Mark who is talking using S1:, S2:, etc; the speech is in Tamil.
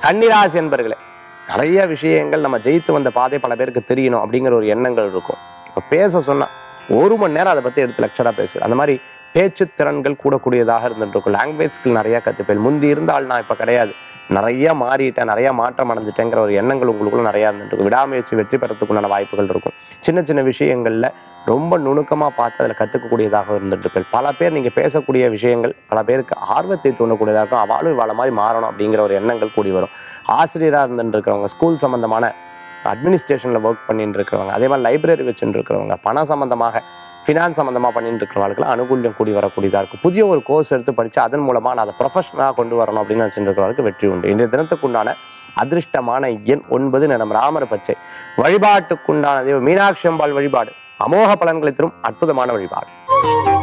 S1: கன்னிராசி என்பர்களே நிறைய விஷயங்கள் நம்ம ஜெயித்து வந்த பாதை பல பேருக்கு தெரியணும் அப்படிங்கிற ஒரு எண்ணங்கள் இருக்கும் இப்போ பேச சொன்னா ஒரு மணி நேரம் அதை பற்றி எடுத்து லெக்சராக பேசு அந்த மாதிரி பேச்சு திறன்கள் கூடக்கூடியதாக இருந்துட்டு இருக்கும் லாங்குவேஜ் ஸ்கில் நிறைய கற்றுப்பேன் முந்தி இருந்தால் நான் இப்போ கிடையாது நிறைய மாறிட்டேன் நிறைய மாற்றம் அடைஞ்சிட்டேங்கிற ஒரு எண்ணங்கள் உங்களுக்குள்ள நிறையா இருந்துட்டு இருக்கும் விடாமுயற்சி வெற்றி பெறத்துக்குண்டான வாய்ப்புகள் இருக்கும் சின்ன சின்ன விஷயங்களில் ரொம்ப நுணுக்கமாக பார்த்து அதில் கற்றுக்கக்கூடியதாக இருந்துட்டு இருப்பேன் பல பேர் நீங்கள் பேசக்கூடிய விஷயங்கள் பல பேருக்கு ஆர்வத்தை தூண்டக்கூடியதாக இருக்கும் அவளும் இவாள மாதிரி மாறணும் அப்படிங்கிற ஒரு எண்ணங்கள் கூடி வரும் ஆசிரியராக இருந்துட்டு இருக்கிறவங்க ஸ்கூல் சம்மந்தமான அட்மினிஸ்ட்ரேஷனில் ஒர்க் பண்ணிட்டு இருக்கிறவங்க அதே மாதிரி லைப்ரரி வச்சுட்டு இருக்கிறவங்க பணம் சம்மந்தமாக ஃபினான்ஸ் சம்மந்தமாக பண்ணிட்டு இருக்கிறவங்களுக்கு அனுகூல்யம் கூடி வரக்கூடியதாக இருக்கும் புதிய ஒரு கோர்ஸ் எடுத்து படித்து அதன் மூலமாக நான் அதை ப்ரொஃபஷனலாக கொண்டு வரணும் அப்படின்னு நினச்சிட்டு இருக்கிறவங்களுக்கு வெற்றி உண்டு இன்றைய தினத்துக்குண்டான அதிர்ஷ்டமான எண் ஒன்பது நிறம் ராமர் பச்சை வழிபாட்டுக்குண்டான தெய்வம் மீனாட்சி அம்பாள் வழிபாடு அமோக பலன்களை தரும் அற்புதமான வழிபாடு